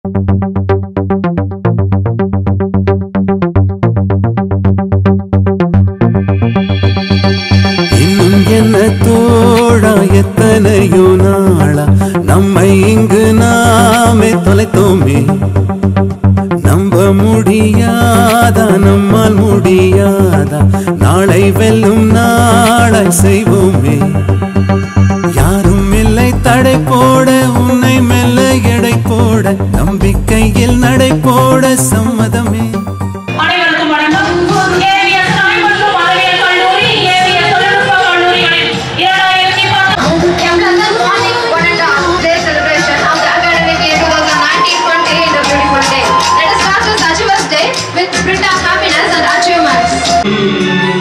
இன்னும் என்ன தோழா எத்தனையோ நாளா நம்மை இங்கு நாமே தொலைத்தோமே நம்ப முடியாதா நம்மால் முடியாதா நாளை வெல்லும் நாளாய் செய்வோமே யாரும் இல்லை தடை போட உன்னை மெல்ல எடை போட நம்பிக்கையில் நடை போட சம்மதமே அனைவருக்கும் வணக்கம் ஏவிஎஸ் தாய் மற்றும் அறிவியல் கல்லூரி ஏவிஎஸ் தொழில்நுட்ப கல்லூரிகளின் இரண்டாயிரத்தி பத்து London morning one and a half day celebration of the academic year 2019-20 in a beautiful day. Let us start this Achievers Day with spirit of happiness and achievements.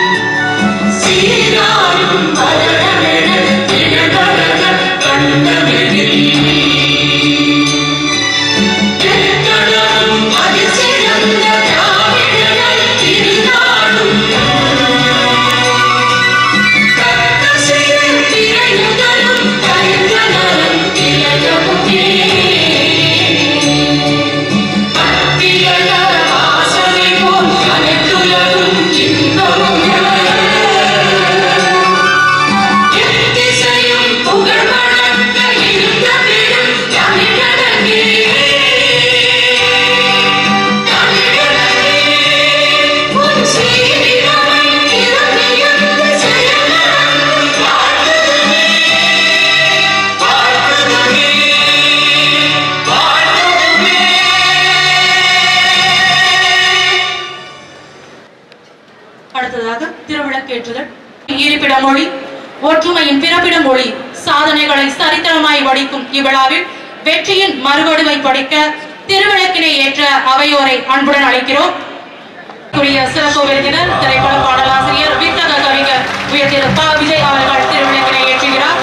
அடுத்ததாக திருவிளக்கேற்றுதல் இருப்பிட மொழி ஒற்றுமையின் பிறப்பிட மொழி சாதனைகளை சரித்திரமாய் வடிக்கும் இவ்விழாவில் வெற்றியின் மறுவடிவை படிக்க திருவிளக்கினை ஏற்ற அவையோரை அன்புடன் அழைக்கிறோம் கூடிய சிறப்பு விருந்தினர் திரைப்பட பாடலாசிரியர் வித்தக கவிஞர் உயர்திரு ப விஜய் அவர்கள் திருவிளக்கினை ஏற்றுகிறார்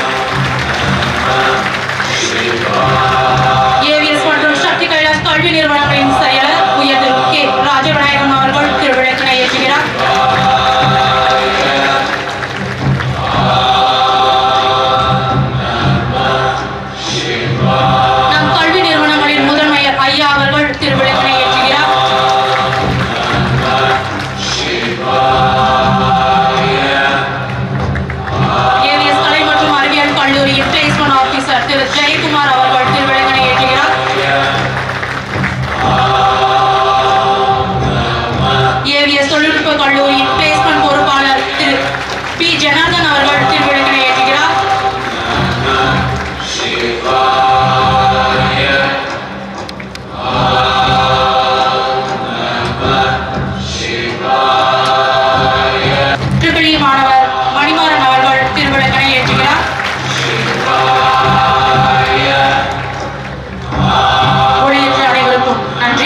ஏவிஎஸ் மற்றும் சக்தி கைலாஷ் கல்வி நிறுவனங்களின் செயலர் உயர்திரு கே ராஜவிநாயகம் அவர்கள் திருவிளக்கினை ஏற்றுகிறார் நம் கல்வி நிறுவனங்களின் முதன்மையர் ஐயா அவர்கள் திருவிளக்கினை ஏற்றுகிறார் ஏவிஎஸ் கலை மற்றும் அறிவியல் கல்லூரியின் பிளேஸ்மெண்ட் ஆபீசர் திரு ஜெயக்குமார் அவர்கள் திருவிளக்கினை ஏற்றுகிறார் ஏவிஎஸ் தொழில்நுட்ப கல்லூரியின் பிளேஸ்மெண்ட் பொறுப்பாளர் திரு பி ஜனார்தன் அவர்கள் திருவிளக்கினை ஏற்றுகிறார் ட்ரிபிள் இ மாணவர் மணிமாறன் அவர்கள் திருவிளக்கினை ஏற்றுகிறார் ஒளியேற்ற அனைவருக்கும் நன்றி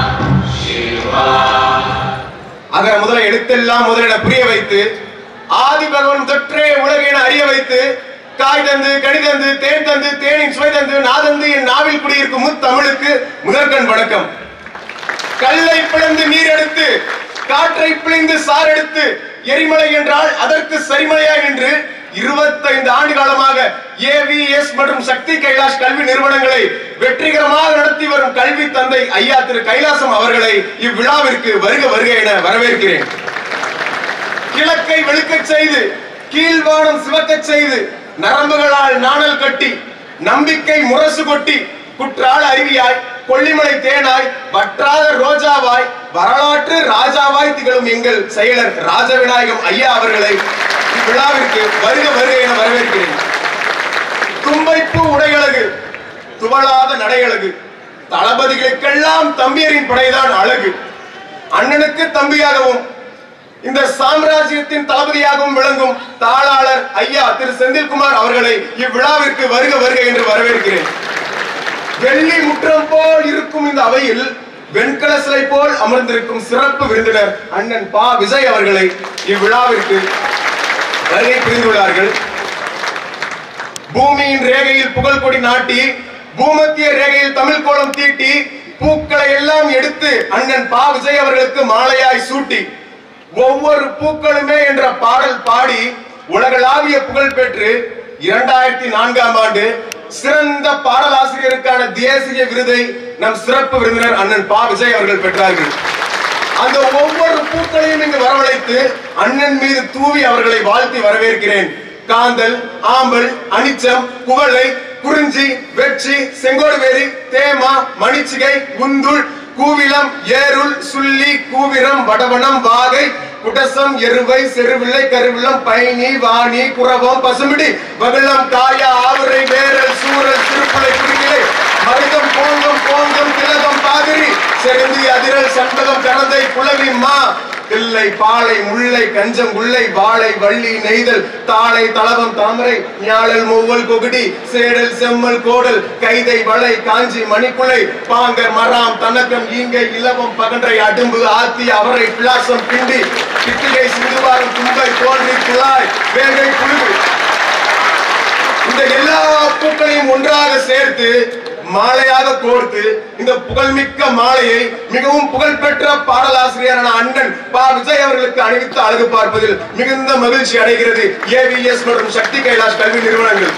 அகர முதல எழுத்தெல்லாம் முதலிட புரிய வைத்து ஆதி பகவன் தொற்றே உலகென அறிய வைத்து காய் தந்து கனி தந்து தேன் தந்து தேனின் சுவை தந்து நாதந்து என் நாவில் குடியிருக்கும் முத்தமிழுக்கு முதற்கண் வணக்கம் கல்லை பிளந்து நீர் எடுத்து காற்றை பிழிந்து சார் எடுத்து எரிமலை என்றால் அதற்கு சரிமலையாய் நின்று இருபத்தைந்து ஆண்டு காலமாக ஏவிஎஸ் மற்றும் சக்தி கைலாஷ் கல்வி நிறுவனங்களை வெற்றிகரமாக நடத்தி வரும் கல்வி தந்தை ஐயா திரு கைலாசம் அவர்களை இவ்விழாவிற்கு வருக வருக என வரவேற்கிறேன் கிழக்கை வெளுக்கச் செய்து கீழ்வானம் சிவக்கச் செய்து நரம்புகளால் நாணல் கட்டி நம்பிக்கை முரசு கொட்டி குற்றால அருவியாய் கொல்லிமலை தேனாய் வற்றாத ரோஜாவாய் வரலாற்று ராஜாவாய் திகழும் எங்கள் செயலர் ராஜவிநாயகம் ஐயா அவர்களை இவ்விழாவிற்கு வருக வருக என வரவேற்கிறேன் தும்பைப்பூ உடையழகு துவளாத நடையழகு தளபதிகளுக்கெல்லாம் தம்பியரின் படைதான் அழகு அண்ணனுக்கு தம்பியாகவும் இந்த சாம்ராஜ்யத்தின் தளபதியாகவும் விளங்கும் தாளாளர் ஐயா திரு செந்தில்குமார் அவர்களை இவ்விழாவிற்கு வருக வருக என்று வரவேற்கிறேன் வெள்ளி முற்றம் போல் இருக்கும் இந்த அவையில் வெண்கல சிலை போல் அமர்ந்திருக்கும் சிறப்பு விருந்தினர் அண்ணன் பா விஜய் அவர்களை இவ்விழாவிற்கு வருகை புரிந்துள்ளார்கள் பூமியின் ரேகையில் புகழ் கொடி நாட்டி பூமத்திய ரேகையில் தமிழ் கோலம் தீட்டி பூக்களை எல்லாம் எடுத்து அண்ணன் பா விஜய் அவர்களுக்கு மாலையாய் சூட்டி ஒவ்வொரு பூக்களுமே என்ற பாடல் பாடி உலகளாவிய புகழ் பெற்று இரண்டாயிரத்தி நான்காம் ஆண்டு சிறந்த பாடலாசிரியருக்கான தேசிய விருதை நம் சிறப்பு விருந்தினர் அண்ணன் பா விஜய் அவர்கள் பெற்றார்கள் அந்த ஒவ்வொரு பூக்களையும் இங்கு வரவழைத்து அண்ணன் மீது தூவி அவர்களை வாழ்த்தி வரவேற்கிறேன் காந்தல் ஆம்பல் அனிச்சம் குவளை குறிஞ்சி வெற்றி செங்கோடுவேரி தேமா மணிச்சிகை குந்துள் கூவிலம் ஏருள் சுள்ளி கூவிரம் வடவனம் வாகை குடசம் எருவை செருவில்லை கருவிலம் பயணி வாணி குரவம் பசுமிடி வகுளம் காயா ஆவரை வேரல் சூரல் திருப்புலை குறுகிலை மருதம் போங்கம் போங்கம் திலகம் பாதிரி செருந்தி அதிரல் சண்பகம் கரந்தை குளவி மா தில்லை பாலை முல்லை கஞ்சம் உள்ளை வாழை வள்ளி நெய்தல் தாளை தளவம் தாமரை ஞாழல் மூவல் கொகுடி சேடல் செம்மல் கோடல் கைதை வளை காஞ்சி மணிக்குலை பாங்கர் மராம் தனக்கம் ஈங்கை இலவம் பகன்றை அடும்பு ஆத்தி அவரை பிளாசம் பிண்டி கிட்டிகை சிந்துவாரம் தும்பை தோன்றி குழாய் வேங்கை புழுகு இந்த எல்லா பூக்களையும் ஒன்றாக சேர்த்து மாலையாக கோர்த்து இந்த புகழ்மிக்க மாலையை மிகவும் புகழ்பெற்ற பாடலாசிரியரான அண்ணன் பா விஜய் அவர்களுக்கு அணிவித்து அழகு பார்ப்பதில் மிகுந்த மகிழ்ச்சி அடைகிறது ஏவிஎஸ் மற்றும் சக்தி கைலாஷ் கல்வி நிறுவனங்கள்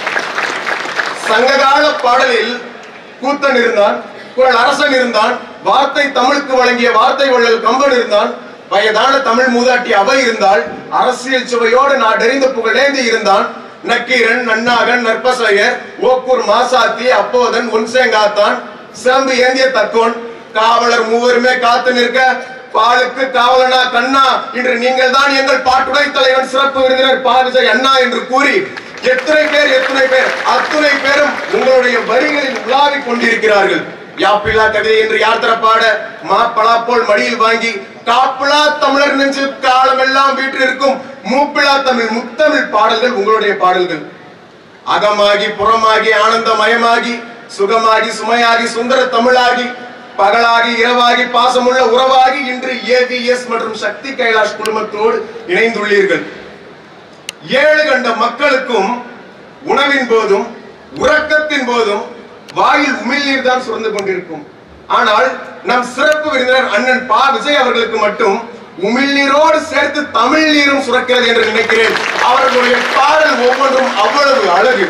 சங்ககால பாடலில் கூத்தன் இருந்தான் குரல் அரசன் இருந்தான் வார்த்தை தமிழுக்கு வழங்கிய வார்த்தை வள்ளல் கம்பன் இருந்தான் வயதான தமிழ் மூதாட்டி அவை இருந்தால் அரசியல் சுவையோடு நாடறிந்த புகழேந்தி இருந்தான் நக்கீரன் நன்னாகன் நற்பசையர் ஓக்கூர் மாசாத்தி அப்போதன் ஒன்சேங்காத்தான் சிலம்பு ஏந்திய தக்கோன் காவலர் மூவருமே காத்து நிற்க பாலுக்கு காவலனா கண்ணா இன்று நீங்கள் தான் எங்கள் பாட்டுடை தலைவன் சிறப்பு விருந்தினர் பாரிசை அண்ணா என்று கூறி எத்தனை பேர் எத்தனை பேர் அத்துணை பேரும் உங்களுடைய வரிகளில் உலாவிக் கொண்டிருக்கிறார்கள் யாப்பிலா கவிதை என்று யார் தரப்பாட மா பலாப்போல் மடியில் வாங்கி காப்பிலா தமிழர் நெஞ்சில் காலமெல்லாம் வீற்றிருக்கும் மூப்பிலா தமிழ் முத்தமிழ் பாடல்கள் உங்களுடைய பாடல்கள் அகமாகி புறமாகி ஆனந்தமயமாகி சுகமாகி சுமையாகி சுந்தர தமிழாகி பகலாகி இரவாகி பாசமுள்ள உறவாகி இன்று ஏவிஎஸ் மற்றும் சக்தி கைலாஷ் குடும்பத்தோடு இணைந்துள்ளீர்கள் ஏழு கண்ட மக்களுக்கும் உணவின் போதும் உறக்கத்தின் போதும் வாயில் உமிழ்நீர் தான் சுரந்து கொண்டிருக்கும் ஆனால் நம் சிறப்பு விருந்தினர் அண்ணன் பா விஜய் அவர்களுக்கு மட்டும் உமிழ்நீரோடு சேர்த்து தமிழ் நீரும் சுரக்கிறது என்று நினைக்கிறேன் அவர்களுடைய பாடல் ஒவ்வொன்றும் அவ்வளவு அழகு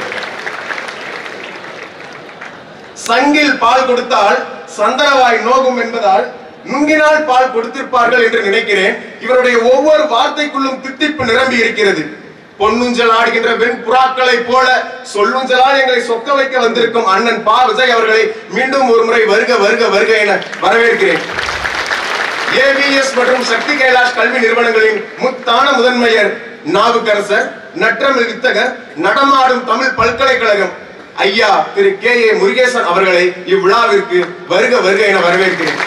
சங்கில் பால் கொடுத்தால் சந்தனவாய் நோகும் என்பதால் நுங்கினால் பால் கொடுத்திருப்பார்கள் என்று நினைக்கிறேன் இவருடைய ஒவ்வொரு வார்த்தைக்குள்ளும் தித்திப்பு நிரம்பி இருக்கிறது பொன்னுஞ்சல் ஆடுகின்ற வெண் புறாக்களை போல சொல்லுஞ்சலால் எங்களை சொக்க வைக்க வந்திருக்கும் அண்ணன் பா விஜய் அவர்களை மீண்டும் ஒரு முறை வருக வருக வருக என வரவேற்கிறேன் ஏவிஎஸ் மற்றும் சக்தி கைலாஷ் கல்வி நிறுவனங்களின் முத்தான முதன்மையர் நாவுக்கரசர் நற்றமிழ் வித்தகர் நடமாடும் தமிழ் பல்கலைக்கழகம் ஐயா திரு கே ஏ முருகேசன் அவர்களை இவ்விழாவிற்கு வருக வருக என வரவேற்கிறேன்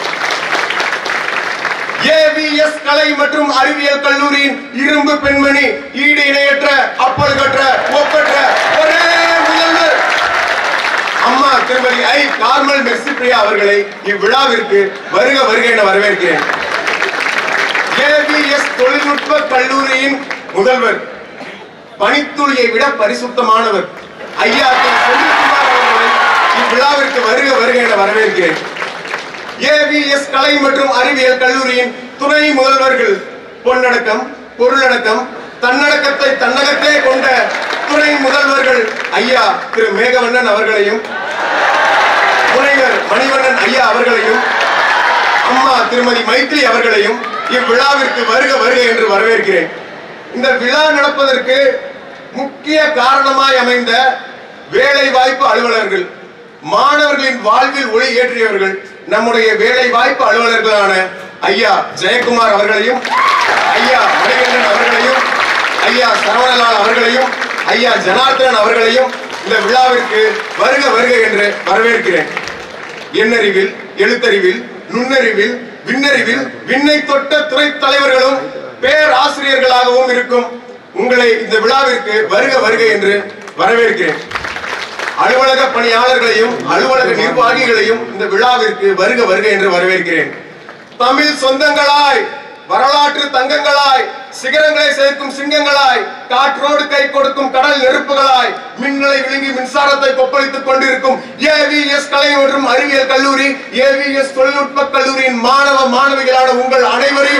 ஏவிஎஸ் கலை மற்றும் அறிவியல் கல்லூரியின் இரும்பு பெண்மணி ஈடு இணையற்ற அப்பல் கற்ற ஒப்பற்ற ஒரே முதல்வர் அம்மா திருமதி ஐ கார்மல் மெர்சி பிரியா அவர்களை இவ்விழாவிற்கு வருக வருக என வரவேற்கிறேன் ஏவிஎஸ் தொழில்நுட்ப கல்லூரியின் முதல்வர் பனித்துளியை விட பரிசுத்தமானவர் ஐயா திரு செந்தில்குமார் அவர்களை இவ்விழாவிற்கு வருக வருக என வரவேற்கிறேன் ஏவிஎஸ் கலை மற்றும் அறிவியல் கல்லூரியின் துணை முதல்வர்கள் பொன்னடக்கம் பொருளடக்கம் தன்னடக்கத்தை தன்னகத்தே கொண்ட துணை முதல்வர்கள் ஐயா திரு மேகவண்ணன் அவர்களையும் முனைவர் மணிவண்ணன் ஐயா அவர்களையும் அம்மா திருமதி மைத்ரி அவர்களையும் இவ்விழாவிற்கு வருக வருக என்று வரவேற்கிறேன் இந்த விழா நடப்பதற்கு முக்கிய காரணமாய் அமைந்த வேலை வாய்ப்பு அலுவலர்கள் மாணவர்களின் வாழ்வில் ஒளி ஏற்றியவர்கள் நம்முடைய வேலை வாய்ப்பு அலுவலர்களான ஐயா ஜெயக்குமார் அவர்களையும் ஐயா மணிகண்டன் அவர்களையும் ஐயா சரவணலால் அவர்களையும் ஐயா ஜனார்தனன் அவர்களையும் இந்த விழாவிற்கு வருக வருக என்று வரவேற்கிறேன் எண்ணறிவில் எழுத்தறிவில் நுண்ணறிவில் விண்ணறிவில் விண்ணை தொட்ட துறை தலைவர்களும் பேராசிரியர்களாகவும் இருக்கும் உங்களை இந்த விழாவிற்கு வருக வருக என்று வரவேற்கிறேன் அலுவலக பணியாளர்களையும் அலுவலக நிர்வாகிகளையும் இந்த விழாவிற்கு வருக வருக என்று வரவேற்கிறேன் தமிழ் சொந்தங்களாய் வரலாற்று தங்கங்களாய் சிகரங்களை சேர்க்கும் சிங்கங்களாய் காற்றோடு கை கொடுக்கும் கடல் நெருப்புகளாய் மின்னலை விழுங்கி மின்சாரத்தை கொப்பளித்துக் கொண்டிருக்கும் ஏவிஎஸ் கலை மற்றும் அறிவியல் கல்லூரி ஏவிஎஸ் தொழில்நுட்ப கல்லூரியின் மாணவ மாணவிகளான உங்கள் அனைவரையும்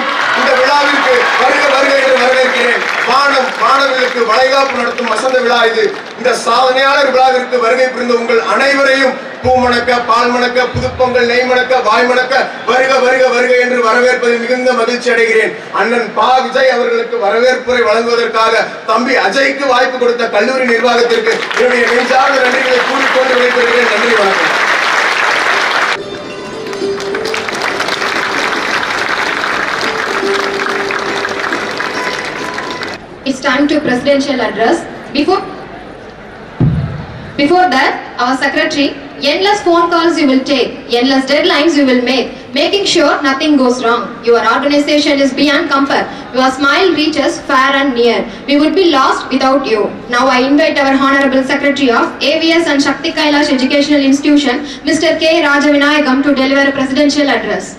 இந்த விழாவிற்கு வருக வருக என்று வரவேற்கிறேன் வானம் வானவிலுக்கு வளைகாப்பு நடத்தும் வசந்த விழா இது இந்த சாதனையாளர் விழாவிற்கு வருகை புரிந்த உங்கள் அனைவரையும் பூமணக்க பால் மணக்க புதுப்பொங்கல் நெய் மணக்க வாய் மணக்க வருக வருக வருக என்று வரவேற்பதில் மிகுந்த மகிழ்ச்சி அடைகிறேன் அண்ணன் பா விஜய் அவர்களுக்கு வரவேற்புரை வழங்குவதற்காக தம்பி அஜய்க்கு வாய்ப்பு கொடுத்த கல்லூரி நிர்வாகத்திற்கு என்னுடைய நெஞ்சார்ந்த நன்றிகளை கூறிக்கொண்டு விடைபெறுகிறேன் நன்றி வணக்கம் It's time to presidential address. Before before that, our secretary, endless phone calls you will take, endless deadlines you will make, making sure nothing goes wrong. Your organization is beyond compare. Your smile reaches far and near. We would be lost without you. Now I invite our Honorable Secretary of AVS and Shakti Kailash Educational Institution, Mr. K. Rajavinayagam to deliver a presidential address.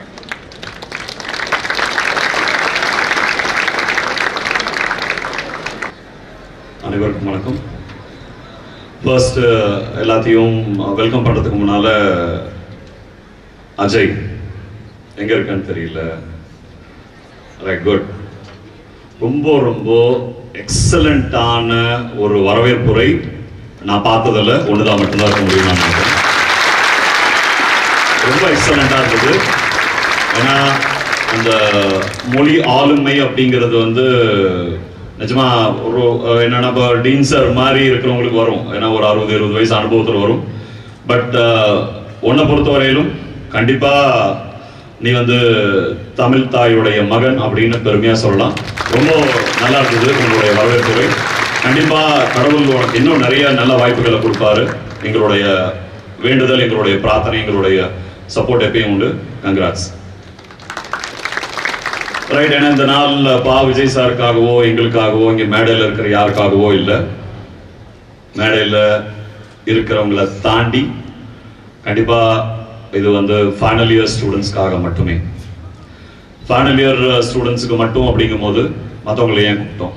அனைவருக்கும் வணக்கம் first எல்லாத்தையும் welcome பண்ணுறதுக்கு முன்னால் அஜய் எங்கே இருக்கான்னு தெரியல right good ரொம்ப ரொம்ப எக்ஸலண்ட்டான ஒரு வரவேற்புரை நான் பார்த்ததில் ஒன்று தான் மட்டும்தான் இருக்க முடியும் நான் நினைக்கிறேன் ரொம்ப எக்ஸலண்ட்டாக இருந்தது ஏன்னா அந்த மொழி ஆளுமை அப்படிங்கிறது வந்து நிஜமா ஒரு அஹ், என்னன்னா இப்போ டீன் சார் மாதிரி இருக்கிறவங்களுக்கு வரும் ஏன்னா ஒரு அறுபது இருபது வயசு அனுபவத்தில் வரும் பட் உன்னை பொறுத்தவரையிலும் கண்டிப்பா நீ வந்து தமிழ் தாயுடைய மகன் அப்படின்னு பெருமையா சொல்லலாம் ரொம்ப நல்லா இருந்தது உங்களுடைய வரவேற்புரை கண்டிப்பா கடவுள் உனக்கு இன்னும் நிறைய நல்ல வாய்ப்புகளை கொடுப்பாரு எங்களுடைய வேண்டுதல் எங்களுடைய பிரார்த்தனை எங்களுடைய சப்போர்ட் எப்பயும் உண்டு கங்க்ராட்ஸ் ரைட் ஏன்னா இந்த நாள் பா விஜய் சாருக்காகவோ எங்களுக்காகவோ இங்க மேடையில் இருக்கிற யாருக்காகவோ இல்லை மேடையில் இருக்கிறவங்கள தாண்டி கண்டிப்பா இது வந்து ஃபைனல் இயர் ஸ்டூடெண்ட்ஸ்க்காக மட்டுமே ஃபைனல் இயர் ஸ்டூடெண்ட்ஸுக்கு மட்டும் அப்படிங்கும்போது மற்றவங்களை ஏன் கூப்பிட்டோம்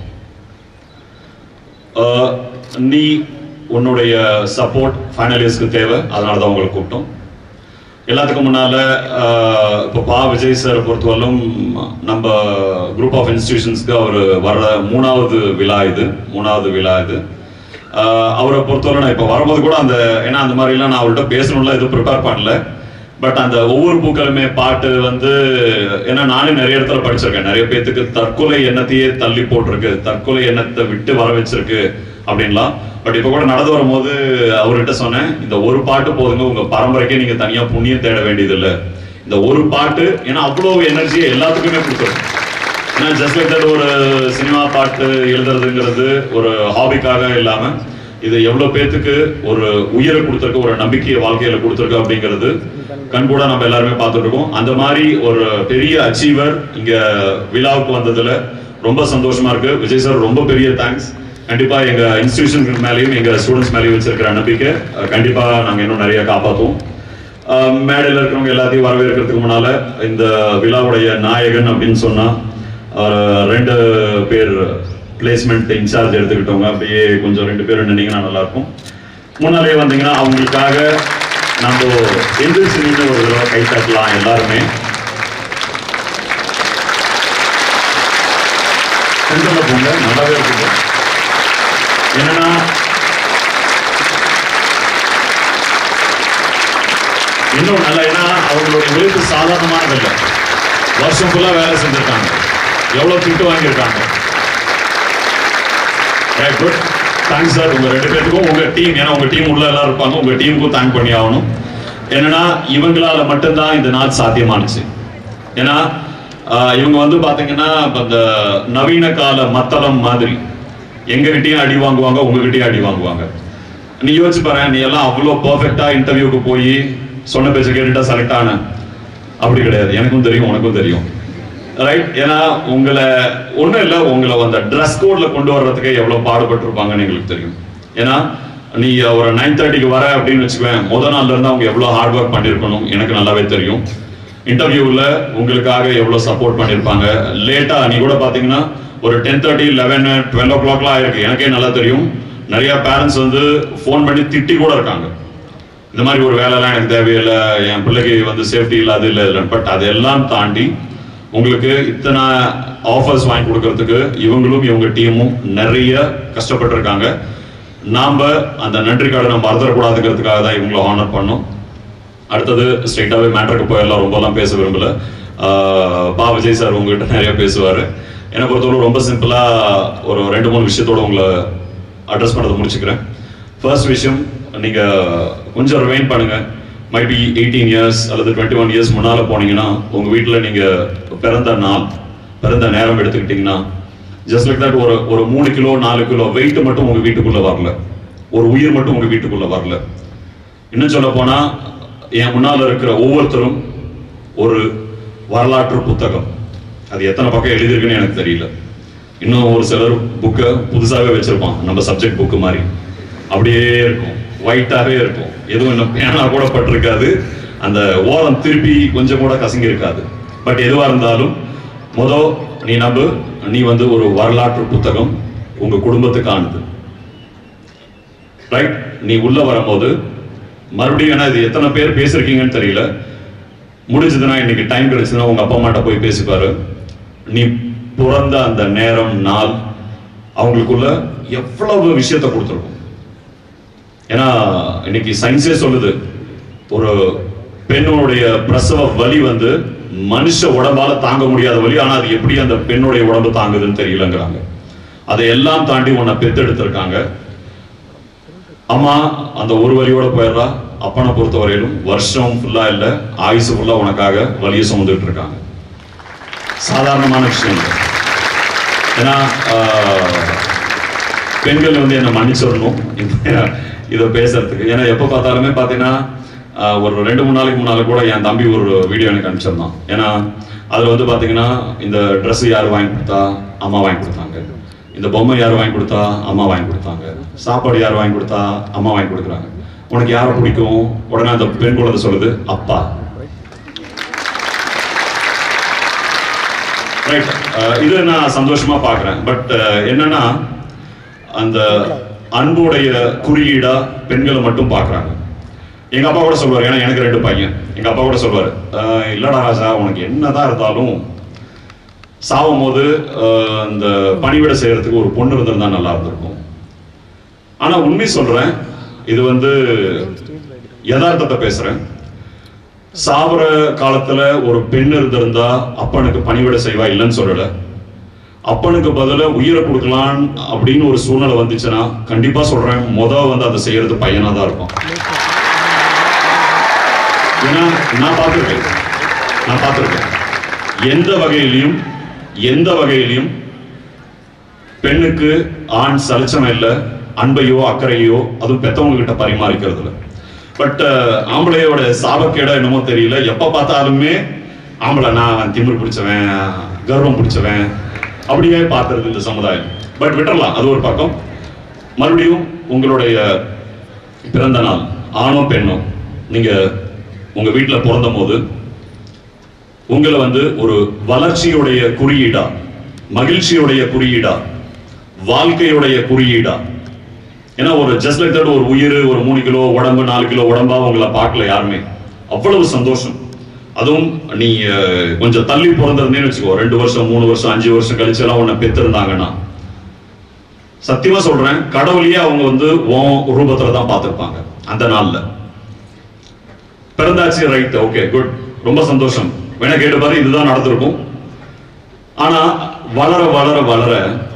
ஆஹ், நீ உன்னுடைய சப்போர்ட் ஃபைனல் இயர்ஸ்க்கு தேவை அதனால தான் உங்களை கூப்பிட்டோம் எல்லாத்துக்கும் முன்னால ஆஹ், இப்போ பா விஜய் சார் பொறுத்தவரையிலும் நம்ம குரூப் ஆஃப் இன்ஸ்டிடியூஷன்ஸ்க்கு அவர் வர்ற மூணாவது விழா இது மூணாவது விழா இது ஆஹ், அவரை பொறுத்தவரை நான் இப்போ வரும்போது கூட அந்த ஏன்னா அந்த மாதிரிலாம் நான் அவர்கிட்ட பேசணும்லாம் எதுவும் ப்ரிப்பேர் பண்ணல பட் அந்த ஒவ்வொரு பூக்களுமே பாட்டு வந்து ஏன்னா நானே நிறைய இடத்துல படிச்சிருக்கேன் நிறைய பேத்துக்கு தற்கொலை எண்ணத்தையே தள்ளி போட்டிருக்கு தற்கொலை எண்ணத்தை விட்டு வர வச்சிருக்கு அப்படின்லாம் பட் இப்போ கூட நடந்து வரும்போது அவர்கிட்ட சொன்னேன் இந்த ஒரு பாட்டு போதுங்க உங்க பரம்பரைக்கே நீங்க தனியா புண்ணியம் தேட வேண்டியதில்லை இந்த ஒரு பாட்டு ஏன்னா அவ்வளோ எனர்ஜியை எல்லாத்துக்குமே கொடுத்துரும் ஏன்னா ஜஸ்ட் லைக் தட் ஒரு சினிமா பாட்டு எழுதுறதுங்கிறது ஒரு ஹாபிக்காக இல்லாம இது எவ்வளவு பேத்துக்கு ஒரு உயிரை கொடுத்துருக்கு ஒரு நம்பிக்கையை வாழ்க்கையில கொடுத்துருக்கு அப்படிங்கிறது கண்கூட நம்ம எல்லாருமே பார்த்துட்டு இருக்கோம் அந்த மாதிரி ஒரு பெரிய அச்சீவர் இங்க விழாவுக்கு வந்ததுல ரொம்ப சந்தோஷமா இருக்கு விஜய் சார் ரொம்ப பெரிய தேங்க்ஸ் கண்டிப்பா எங்க இன்ஸ்டிடியூஷன் மேலேயும் எங்க ஸ்டூடெண்ட்ஸ் மேலேயும் வச்சிருக்கிற நம்பிக்கை அஹ், கண்டிப்பா நாங்க இன்னும் நிறைய காப்பாத்துவோம் ஆஹ் மேடையில் இருக்கிறவங்க எல்லாத்தையும் வரவேற்கிறதுக்கு முன்னால இந்த விழாவுடைய நாயகன் அப்படின்னு சொன்னா ஆஹ் ரெண்டு பேர் பிளேஸ்மெண்ட் இன்சார்ஜ் எடுத்துக்கிட்டவங்க அப்படியே கொஞ்சம் ரெண்டு பேரும் நின்னீங்கன்னா நல்லா இருக்கும் முன்னாலே வந்தீங்கன்னா அவங்களுக்காக நம்ம எந்திரிச்சு நின்று ஒரு தடவை கை தட்டலாம் எல்லாருமே சென்டர்ல போங்க நல்லாவே இருக்குது என்னன்னா இன்னும் நல்லா ஏன்னா அவங்களோட உழைப்பு சாதாரணமானது இல்லை வருஷம் ஃபுல்லா வேலை செஞ்சிருக்காங்க எவ்வளவு திட்டு வாங்கியிருக்காங்க ரைட் குட் தேங்க்ஸ் சார் உங்க ரெண்டு பேருக்கும் உங்க டீம் ஏன்னா உங்க டீம் உள்ள எல்லாரும் இருப்பாங்க உங்க டீமுக்கும் தேங்க் பண்ணி ஆகணும் என்னன்னா இவங்களால மட்டும்தான் இந்த நாள் சாத்தியமானுச்சு ஏன்னா ஆஹ், இவங்க வந்து பாத்தீங்கன்னா இப்ப இந்த நவீன கால மத்தளம் மாதிரி எங்ககிட்டயும் அடி வாங்குவாங்க உங்ககிட்டயும் அடி வாங்குவாங்க நீ யோசிச்சு பாரு நீ எல்லாம் அவ்வளோ பர்ஃபெக்டா இன்டர்வியூக்கு போய் சொன்ன பேச்ச கேட்டுட்டா செலக்ட் ஆன அப்படி கிடையாது எனக்கும் தெரியும் உனக்கும் தெரியும் ரைட் ஏன்னா உங்களை ஒண்ணும் இல்ல உங்களை அந்த ட்ரெஸ் கோட்ல கொண்டு வர்றதுக்கு எவ்வளவு பாடுபட்டிருப்பாங்கன்னு எங்களுக்கு தெரியும் ஏன்னா நீ ஒரு நைன் தேர்ட்டிக்கு வர அப்படின்னு வச்சுக்குவேன் முத நாள்ல இருந்து அவங்க எவ்வளவு ஹார்ட் ஒர்க் பண்ணிருக்கணும் எனக்கு நல்லாவே தெரியும் இன்டர்வியூல உங்களுக்காக எவ்வளவு சப்போர்ட் பண்ணிருப்பாங்க லேட்டா நீ கூட பாத்தீங்கன்னா ஒரு டென் தேர்ட்டி லெவன் டுவெல் ஓ கிளாக்லாம் ஆயிருக்கு எனக்கே நல்லா தெரியும் நிறைய பேரண்ட்ஸ் வந்து ஃபோன் பண்ணி திட்டி கூட இருக்காங்க இந்த மாதிரி ஒரு வேலைலாம் எனக்கு தேவையில்லை என் பிள்ளைக்கு வந்து சேஃப்டி இல்லாது இல்லை இல்லை பட் அதெல்லாம் தாண்டி உங்களுக்கு இத்தனை ஆஃபர்ஸ் வாங்கி கொடுக்கறதுக்கு இவங்களும் இவங்க டீமும் நிறைய கஷ்டப்பட்டிருக்காங்க நாம அந்த நன்றி கார்டை நம்ம மறந்துடக்கூடாதுங்கிறதுக்காக தான் இவங்களை ஹானர் பண்ணோம் அடுத்தது ஸ்ட்ரைட்டாகவே மேட்டருக்கு போயெல்லாம் ரொம்பலாம் பேச விரும்பல ஆஹ் பா விஜய் சார் உங்ககிட்ட நிறைய பேசுவார் என்னை பொறுத்தவரை ரொம்ப சிம்பிளாக ஒரு ரெண்டு மூணு விஷயத்தோட உங்களை அட்ரஸ் பண்ணதை முடிச்சுக்கிறேன் ஃபர்ஸ்ட் விஷயம் நீங்கள் கொஞ்சம் ரிமைண்ட் பண்ணுங்க மைபி எயிட்டீன் இயர்ஸ் அல்லது டுவெண்ட்டி ஒன் இயர்ஸ் முன்னால் போனீங்கன்னா உங்கள் வீட்டில் நீங்கள் பிறந்த நாள் பிறந்த நேரம் எடுத்துக்கிட்டிங்கன்னா ஜஸ்ட் லைக் தட் ஒரு ஒரு மூணு கிலோ நாலு கிலோ வெயிட் மட்டும் உங்கள் வீட்டுக்குள்ளே வரல ஒரு உயிர் மட்டும் உங்கள் வீட்டுக்குள்ளே வரல இன்னும் சொல்ல போனா என் முன்னால இருக்கிற ஒவ்வொருத்தரும் ஒரு வரலாற்று புத்தகம் அது எத்தனை பக்கம் எழுதியிருக்குன்னு எனக்கு தெரியல இன்னும் ஒரு சிலர் புக்கை புதுசாகவே வச்சிருப்பான் நம்ம சப்ஜெக்ட் புக்கு மாதிரி அப்படியே இருக்கும் ஒயிட்டாகவே இருக்கும் எதுவும் இன்னும் பேனா கூட பட்டிருக்காது அந்த ஓரம் திருப்பி கொஞ்சம் கூட கசங்கி இருக்காது பட் எதுவாக இருந்தாலும் மொதல் நீ நம்பு நீ வந்து ஒரு வரலாற்று புத்தகம் உங்க குடும்பத்துக்கானது ரைட் நீ உள்ள வரும்போது மறுபடியும் ஏன்னா இது எத்தனை பேர் பேசிருக்கீங்கன்னு தெரியல முடிஞ்சதுன்னா இன்னைக்கு டைம் கிடைச்சதுன்னா உங்க அப்பா அம்மாட்ட போய் பேசிப்பாரு நீ பிறந்த அந்த நேரம் நாள் அவங்களுக்குள்ள எவ்வளவு விஷயத்தை கொடுத்துருக்கும் ஏன்னா இன்னைக்கு சயின்ஸே சொல்லுது ஒரு பெண்ணுடைய பிரசவ வலி வந்து மனுஷ உடம்பால தாங்க முடியாத வலி ஆனா அது எப்படி அந்த பெண்ணுடைய உடம்பு தாங்குதுன்னு தெரியலங்கிறாங்க அதை எல்லாம் தாண்டி உன்னை பெத்தெடுத்திருக்காங்க அம்மா அந்த ஒரு வழியோட போயிடுறா அப்பனை பொறுத்த வரையிலும் வருஷம் ஃபுல்லா இல்ல ஆயுசு ஃபுல்லா உனக்காக வலியை சுமந்துட்டு இருக்காங்க சாதாரணமான விஷயம் இல்லை ஏன்னா ஆஹ், பெண்கள் வந்து என்னை மன்னிச்சிடணும் இந்த- இதை பேசுறதுக்கு ஏன்னா எப்போ பார்த்தாலுமே பார்த்தீங்கன்னா ஆஹ், ஒரு ரெண்டு மூணு நாளைக்கு முன்னால கூட என் தம்பி ஒரு வீடியோ எனக்கு அனுப்பிச்சிருந்தான் ஏன்னா அதில் வந்து பார்த்தீங்கன்னா இந்த Dress யார் வாங்கி கொடுத்தா அம்மா வாங்கி கொடுத்தாங்க இந்த பொம்மை யார் வாங்கி கொடுத்தா அம்மா வாங்கி கொடுத்தாங்க சாப்பாடு யார் வாங்கி கொடுத்தா அம்மா வாங்கி கொடுக்குறாங்க உனக்கு யாரை பிடிக்கும் உடனே அந்த பெண் குழந்தை சொல்லுது அப்பா ரைட் இது நான் சந்தோஷமா பார்க்குறேன் பட் என்னன்னா அந்த அன்புடைய குறியீடா பெண்களை மட்டும் பார்க்குறாங்க எங்க அப்பா கூட சொல்லுவார் ஏன்னா எனக்கு ரெண்டு பையன் எங்க அப்பா கூட சொல்லுவார் "அஹ், இல்லடா ராஜா உனக்கு என்னதான் இருந்தாலும் சாவும் போது அஹ், இந்த பணிவிடை செய்யறதுக்கு ஒரு பொண்ணு இருந்திருந்தா நல்லா இருந்திருக்கும் ஆனா உண்மை சொல்றேன் இது வந்து யதார்த்தத்தை பேசுறேன் சாவர காலத்துல ஒரு பெண் இருந்திருந்தா அப்பனுக்கு பணிவிடை செய்வா இல்லைன்னு சொல்லல அப்பனுக்கு பதிலா உயிரை கொடுக்கலாம் அப்படின்னு ஒரு சூழ்நிலை வந்துச்சுன்னா கண்டிப்பா சொல்றேன் முத வந்து அதை செய்யறது பையனா தான் இருக்கும் ஏன்னா நான் பார்த்திருக்கேன் நான் பார்த்திருக்கேன் எந்த வகையிலையும் எந்த வகையிலையும் பெண்ணுக்கு ஆண் சலிச்சம் இல்லை அன்பையோ அக்கறையோ அதுவும் பெத்தவங்க கிட்ட பரிமாறிக்கிறது இல்லை பட் ஆம்பளையோட சாபக்கேடா என்னமோ தெரியல எப்ப பார்த்தாலுமே ஆம்பளை நான் திமிர் பிடிச்சவன் கர்வம் பிடிச்சவன் அப்படியே பார்த்துருது இந்த சமுதாயம் பட் விட்டுறலாம் அது ஒரு பக்கம் மறுபடியும் உங்களுடைய பிறந்த நாள் ஆணோ பெண்ணோ நீங்க உங்க வீட்டுல பிறந்த போது உங்களை வந்து ஒரு வளர்ச்சியுடைய குறியீடா மகிழ்ச்சியுடைய குறியீடா வாழ்க்கையுடைய குறியீடா ஏன்னா ஒரு ஜஸ்ட் லைக் தட் ஒரு உயிர் ஒரு மூணு கிலோ உடம்பு நாலு கிலோ உடம்பா உங்களை பார்க்கல யாருமே அவ்வளவு சந்தோஷம் அதுவும் நீ அஹ், கொஞ்சம் தள்ளி பிறந்திருந்தேன்னு வச்சுக்கோ ரெண்டு வருஷம் மூணு வருஷம் அஞ்சு வருஷம் கழிச்சு எல்லாம் உன்னை பெற்றிருந்தாங்கன்னா சத்தியமா சொல்றேன் கடவுளையே அவங்க வந்து உன் ரூபத்துல தான் பார்த்திருப்பாங்க அந்த நாள்ல பிறந்தாச்சு ரைட் ஓகே குட் ரொம்ப சந்தோஷம் வேணா கேட்டு பாரு இதுதான் நடந்திருக்கும் ஆனா வளர வளர வளர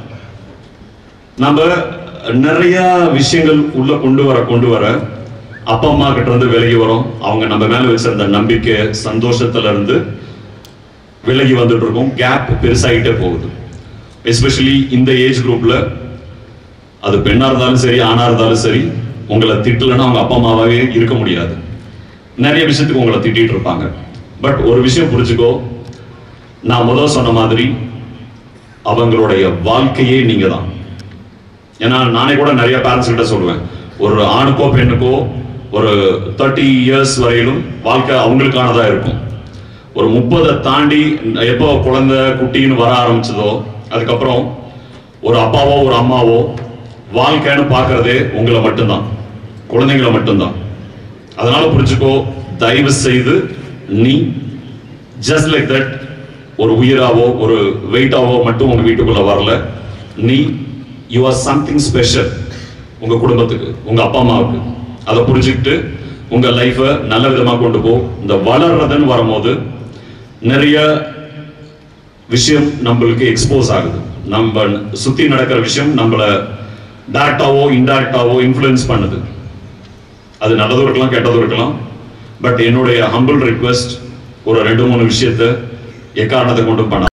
நம்ம நிறைய விஷயங்கள் உள்ள கொண்டு வர கொண்டு வர அப்பா அம்மா கிட்ட இருந்து விலகி வரோம் அவங்க நம்ம மேல வச்சிருந்த நம்பிக்கை சந்தோஷத்துல இருந்து விலகி வந்துட்டு இருக்கோம் கேப் பெருசாயிட்டே போகுது எஸ்பெஷலி இந்த ஏஜ் குரூப்ல அது பெண்ணா இருந்தாலும் சரி ஆணா இருந்தாலும் சரி உங்களை திட்டலைன்னா அவங்க அப்பா அம்மாவாவே இருக்க முடியாது நிறைய விஷயத்துக்கு உங்களை திட்டிட்டு இருப்பாங்க பட் ஒரு விஷயம் புரிஞ்சுக்கோ நான் முதல் சொன்ன மாதிரி அவங்களுடைய வாழ்க்கையே நீங்க தான் ஏன்னா நானே கூட நிறைய பேரண்ட்ஸ் கிட்ட சொல்லுவேன் ஒரு ஆணுக்கோ பெண்ணுக்கோ ஒரு தேர்ட்டி இயர்ஸ் வரையிலும் வாழ்க்கை அவங்களுக்கானதா இருக்கும் ஒரு முப்பதை தாண்டி எப்போ குழந்தை குட்டின்னு வர ஆரம்பிச்சதோ அதுக்கப்புறம் ஒரு அப்பாவோ ஒரு அம்மாவோ வாழ்க்கைன்னு பார்க்கறதே உங்களை மட்டும்தான் குழந்தைங்களை மட்டும்தான் அதனால புரிஞ்சுக்கோ தயவு செய்து நீ ஜஸ்ட் லைக் தட் ஒரு உயிராவோ ஒரு வெயிட்டாவோ மட்டும் உங்க வீட்டுக்குள்ள வரல நீ யூ ஆர் சம்திங் ஸ்பெஷல் உங்க குடும்பத்துக்கு உங்க அப்பா அம்மாவுக்கு அதை புரிஞ்சுக்கிட்டு உங்க லைஃபை நல்ல விதமா கொண்டு போ இந்த வளர்றதுன்னு வரும்போது நிறைய விஷயம் நம்மளுக்கு எக்ஸ்போஸ் ஆகுது நம்ம சுத்தி நடக்கிற விஷயம் நம்மள டைரக்டாவோ இன்டைரக்டாவோ இன்ஃப்ளூயன்ஸ் பண்ணுது அது நல்லதும் இருக்கலாம் கெட்டதும் இருக்கலாம் பட் என்னுடைய ஹம்பிள் ரிக்வெஸ்ட் ஒரு ரெண்டு மூணு விஷயத்த எக்காரணத்தை கொண்டும் பண்ண